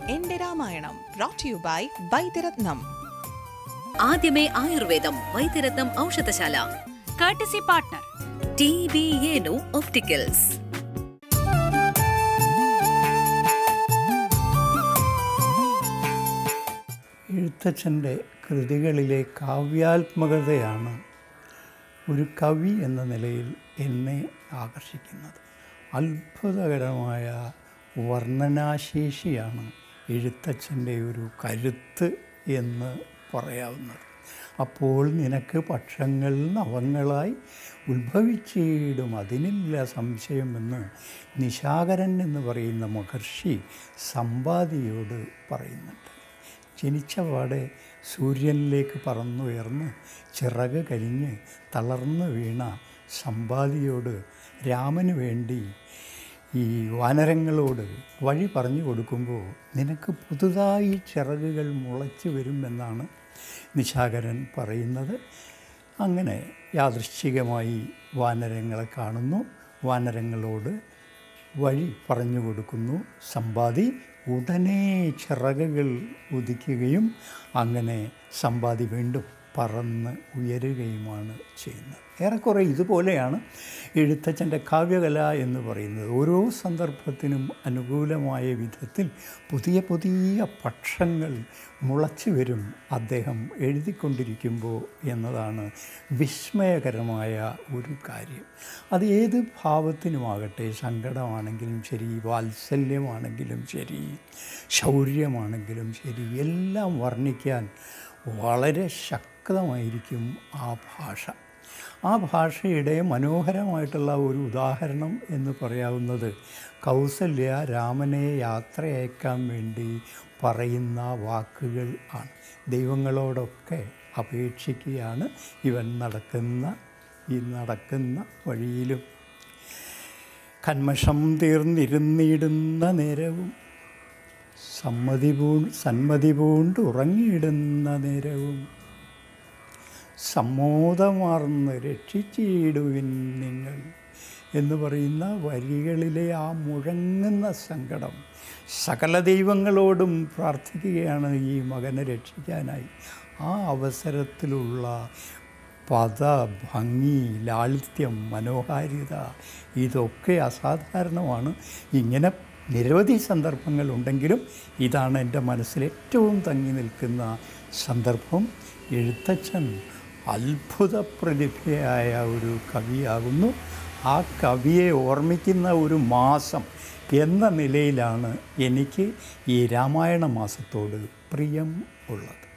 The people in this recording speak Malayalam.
എന്റെ Ramayanam brought you by Vaidyaratnam ആദ്യമേ Ayurvedam Vaidyaratnam Oushadhashala courtesy partner T B ഏനു ഒപ്റ്റിക്കൽസ് എഴുത്തച്ഛൻ്റെ കൃതികളിലെ കാവ്യാത്മകതയാണ് ഒരു കവി എന്ന നിലയിൽ എന്നെ ആകർഷിക്കുന്നത് അത്ഭുതകരമായ വർണ്ണനാശേഷിയാണ് എഴുത്തച്ഛൻ്റെ ഒരു കരുത്ത് എന്ന് പറയാവുന്നത് അപ്പോൾ നിനക്ക് പക്ഷങ്ങൾ നവങ്ങളായി ഉത്ഭവിച്ചിടും അതിനില്ല സംശയമെന്ന് നിശാകരൻ എന്ന് പറയുന്ന മഹർഷി സമ്പാദിയോട് പറയുന്നുണ്ട് ജനിച്ച പാടെ സൂര്യനിലേക്ക് പറന്നുയർന്ന് ചിറക് കരിഞ്ഞ് തളർന്നു വീണ സമ്പാദിയോട് രാമന് വേണ്ടി ഈ വാനരങ്ങളോട് വഴി പറഞ്ഞു കൊടുക്കുമ്പോൾ നിനക്ക് പുതുതായി ചിറകുകൾ മുളച്ചു വരുമെന്നാണ് നിശാകരൻ പറയുന്നത് അങ്ങനെ യാദൃശ്ചികമായി വാനരങ്ങളെ കാണുന്നു വാനരങ്ങളോട് വഴി പറഞ്ഞു കൊടുക്കുന്നു സമ്പാദി ഉടനെ ചിറകുകൾ ഉദിക്കുകയും അങ്ങനെ സമ്പാദി വീണ്ടും പറന്ന് ഉയരുകയുമാണ് ചെയ്യുന്നത് ഏറെക്കുറെ ഇതുപോലെയാണ് എഴുത്തച്ഛൻ്റെ കാവ്യകല എന്ന് പറയുന്നത് ഓരോ സന്ദർഭത്തിനും അനുകൂലമായ വിധത്തിൽ പുതിയ പുതിയ പക്ഷങ്ങൾ മുളച്ചു വരും അദ്ദേഹം എഴുതിക്കൊണ്ടിരിക്കുമ്പോൾ എന്നതാണ് വിസ്മയകരമായ ഒരു കാര്യം അത് ഏത് ഭാവത്തിനുമാകട്ടെ സങ്കടമാണെങ്കിലും ശരി വാത്സല്യമാണെങ്കിലും ശരി ശൗര്യമാണെങ്കിലും ശരി എല്ലാം വർണ്ണിക്കാൻ വളരെ ശക്തമായിരിക്കും ആ ഭാഷ ആ ഭാഷയുടെ മനോഹരമായിട്ടുള്ള ഒരു ഉദാഹരണം എന്ന് പറയാവുന്നത് കൗസല്യ രാമനെ യാത്രയയക്കാൻ വേണ്ടി പറയുന്ന വാക്കുകൾ ആണ് ദൈവങ്ങളോടൊക്കെ അപേക്ഷിക്കുകയാണ് ഇവൻ നടക്കുന്ന ഈ നടക്കുന്ന വഴിയിലും കന്മഷം തീർന്നിരുന്നിടുന്ന നേരവും സമ്മതി പൂ സന്മതി പൂണ്ട് ഉറങ്ങിയിടുന്ന നേരവും സമ്മോദമാർന്ന് രക്ഷിച്ചിടുവിൻ നിങ്ങൾ എന്ന് പറയുന്ന വരികളിലെ ആ മുഴങ്ങുന്ന സങ്കടം സകല ദൈവങ്ങളോടും പ്രാർത്ഥിക്കുകയാണ് ഈ മകനെ രക്ഷിക്കാനായി ആ അവസരത്തിലുള്ള പദ ഭംഗി ലാളിത്യം മനോഹാരിത ഇതൊക്കെ അസാധാരണമാണ് ഇങ്ങനെ നിരവധി സന്ദർഭങ്ങളുണ്ടെങ്കിലും ഇതാണ് എൻ്റെ മനസ്സിൽ ഏറ്റവും തങ്ങി നിൽക്കുന്ന സന്ദർഭം എഴുത്തച്ഛൻ അത്ഭുത പ്രതിഭയായ ഒരു കവിയാകുന്നു ആ കവിയെ ഓർമ്മിക്കുന്ന ഒരു മാസം എന്ന നിലയിലാണ് എനിക്ക് ഈ രാമായണ മാസത്തോട് പ്രിയം ഉള്ളത്